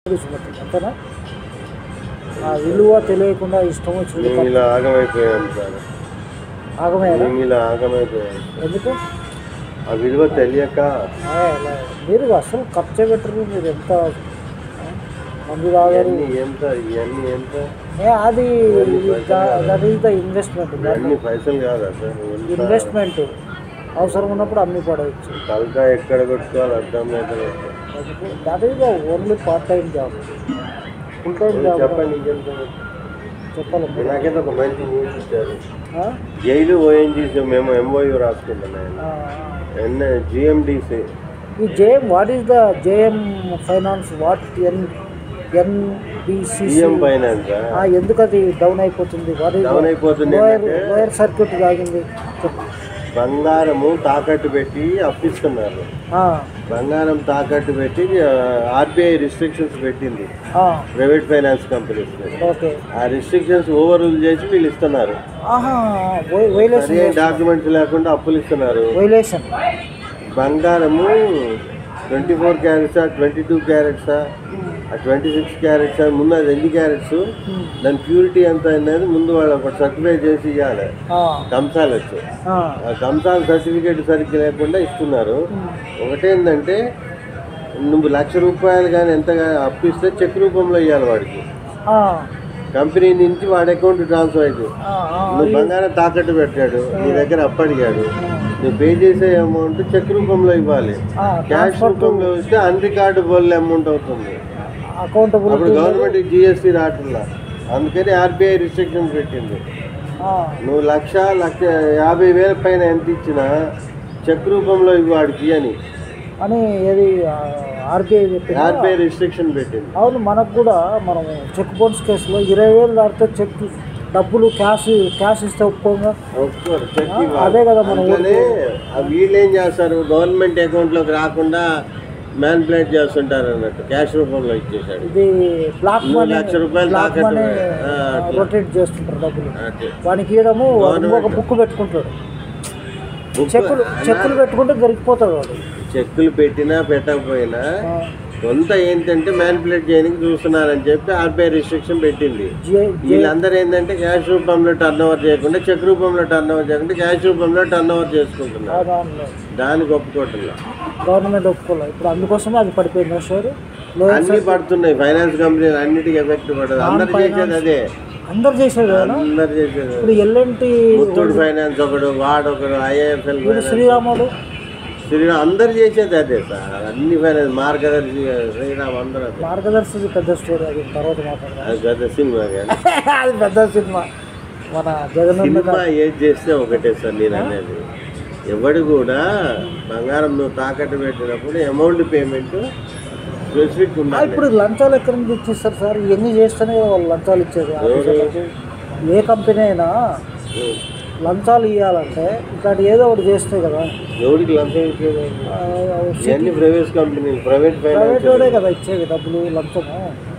విడిచిపెట్టింది అంతేనా ఆ విలువ తెలియకుండా ఇష్టం వచ్చింది మేము ఇలా ఆగమైపోయాం సార్ ఆగమేనా మేము ఇలా ఆగమైపోయాం ఎందుకు ఆ విలువ తెలియక ఆ, అలా. మీరు అసలు ఖర్చు పెట్టరు మీరు ఎంత ఆ, మందు తాగారు ఇవన్నీ ఎంత ఇవన్నీ ఎంత ఏ, అది దట్ ఈస్ ద ఇన్వెస్ట్మెంట్ ఇవన్నీ పైసలు కాదా సార్ ఎంత ఇన్వెస్ట్మెంట్ అవసరం ఉన్నప్పుడు అమ్మి పడవచ్చు తలకా ఎక్కడ కొట్టుకోవాలి అర్థం లేదు that is the only part time job full time job చెప్పండి ఇంకెంత చెప్పాలి మీరు. నాకైతే ఒక మంచి న్యూస్ ఇచ్చారు ఆ? జైలు ఓఎన్జీసీ మేము ఎంఓయూ రాసుకుంటున్నాం ఆ, ఎన్ జిఎండిసి ఈ JM what is the JM finance what N NBCC GM finance ఎందుకు అది డౌన్ అయిపోతుంది వాట్ ఈస్ డౌన్ అయిపోతుంది లోయర్ ఏంటంటే లోయర్ సర్క్యూట్ తాగింది చెప్పు. బంగారము తాకట్టు పెట్టి అప్పిస్తున్నారు ఆ, బంగారం తాకట్టు పెట్టి ఆర్బీఐ రిస్ట్రిక్షన్స్ పెట్టింది ఆ, ప్రైవేట్ ఫైనాన్స్ కంపెనీస్ ఓకే ఆ రిస్ట్రిక్షన్స్ ఓవర్ రూల్ చేసి వీళ్ళు ఇస్తున్నారు ఆహా వైలేషన్ సరైన డాక్యుమెంట్స్ లేకుండా అప్పులు ఇస్తున్నారు వైలేషన్ బంగారము ట్వంటీ ఫోర్ క్యారెట్సా ట్వంటీ టూ క్యారెట్సా ఆ ట్వంటీ సిక్స్ క్యారెట్సా ముందు అది ఎన్ని క్యారెట్స్ దాని ప్యూరిటీ ఎంత అనేది ముందు వాళ్ళు ఒకటి సర్టిఫై చేసి ఇవ్వాలి కంసాలు వచ్చి ఆ కంసాల సర్టిఫికేట్ సరిగ్గా లేకుండా ఇస్తున్నారు ఒకటేంటంటే నువ్వు లక్ష రూపాయలు కానీ ఎంత అప్పు ఇస్తే చెక్ రూపంలో ఇవ్వాలి వాడికి కంపెనీ నుంచి వాడి అకౌంట్ ట్రాన్స్ఫర్ అవుతుంది నువ్వు బంగారం తాకట్టు పెట్టాడు నీ దగ్గర అప్పు అడిగాడు నువ్వు పే చేసే అమౌంట్ చెక్ రూపంలో ఇవ్వాలి క్యాష్ రూపంలో ఇస్తే అన్రికార్డబుల్ అమౌంట్ అవుతుంది అకౌంటబుల్ అప్పుడు గవర్నమెంట్ జిఎస్టీ రావట్లా అందుకని ఆర్బీఐ రిస్ట్రిక్షన్ పెట్టింది నువ్వు లక్ష లక్ష యాభై వేల పైన ఎంత ఇచ్చినా చెక్ రూపంలో ఇవ్వు వాడికి అని అని ఏది ఆర్బీఐ చెప్పింది ఆర్బీఐ రిస్ట్రిక్షన్ పెట్టింది అవును మనకు కూడా మనం చెక్ బౌన్స్ కేసులో ఇరవై వేలు దాటితే చెక్ డబ్బులు క్యాష్ క్యాష్ ఇస్తే ఒప్పుకోగా ఒప్పుకోరు చెక్ ఇవ్వాలి. అదే కదా మన అందుకనే ఆ వీళ్ళు ఏం చేస్తారు గవర్నమెంట్ అకౌంట్లోకి రాకుండా మ్యాన్పులేట్ చేస్తుంటారు అన్నట్టు క్యాష్ రూపంలో ఇచ్చేసాడు ఇది బ్లాక్ నువ్వు మనీ లక్ష రూపాయలు బ్లాక్ తాకట్టు మనీ పె- ఆ, అట్లా. రొటేట్ చేస్తుంటారు డబ్బులు అట్లా. వానికి ఇవ్వడము వాడు Government. ఒక బుక్ పెట్టుకుంటాడు బుక్ చెక్కులు చెక్కులు పెట్టుకుంటే దొరికిపోతాడు వాడు చెక్కులు పెట్టినా పెట్టకపోయినా ఆ, కొంత ఏంటంటే మ్యాన్పులేట్ చేయడానికి చూస్తున్నారని చెప్పి ఆర్బీఐ రిస్ట్రిక్షన్ పెట్టింది జే- వీళ్ళందరూ ఏంటంటే క్యాష్ రూపంలో టర్న్ ఓవర్ చేయకుండా చెక్ రూపంలో టర్న్ ఓవర్ చేయకుండా క్యాష్ రూపంలో టర్న్ ఓవర్ చేసుకుంటున్నారు దానిలో దానికి ఒప్పుకోవట్లేదు గవర్నమెంట్ ఒప్పుకోలేదు ఇప్పుడు అందుకోసమే అది పడిపోయింది సార్ లోయర్ అన్ని పడుతున్నాయి ఫైనాన్స్ కంపెనీలు అన్నిటికీ ఎఫెక్ట్ పడదు అందరు చేసేది అదే అందరు చేసేది కదా అందరు చేసేది అదే. ఇప్పుడు ఎల్ఎన్టీ ముత్తూట్ ఫైనాన్స్ ఒకడు వాడొకడు ఐఏఎఫ్ఎల్ వీడు శ్రీరాముడు శ్రీరామ్ అందరు చేసేది అదే సార్ అన్ని ఫైనాన్స్ మార్గదర్శి శ్రీరామ్ అందరూ అదే మార్గదర్శి పెద్ద స్టోరీ అది తర్వాత మాట్లాడదాం అది పెద్ద సినిమా కానీ అది పెద్ద సినిమా మన జగన్ సినిమా ఏది చేస్తే ఒకటే సార్ నేను అనేది ఎవడు కూడా బంగారం నువ్వు తాకట్టు పెట్టినప్పుడు అమౌంట్ పేమెంట్ స్పెసిఫిక్ ఉండాలి ఇప్పుడు లంచాలు ఎక్కడి నుంచి ఇచ్చిస్తారు సార్ ఇవన్నీ చేస్తేనే కదా వాళ్ళు లంచాలు ఇచ్చేది ఆఫీసర్లకు. ఏ కంపెనీ అయినా లంచాలు ఇవ్వాలంటే ఇట్లాంటి ఏదో ఒకటి చేస్తే కదా ఎవరికి లంచం ఇచ్చేది ఆ, ఇవన్నీ ప్రైవేట్ కంపెనీలు ప్రైవేట్ ప్రైవేట్ ఫైనాన్స్ వాడే కదా ఇచ్చేది డబ్బులు లంచము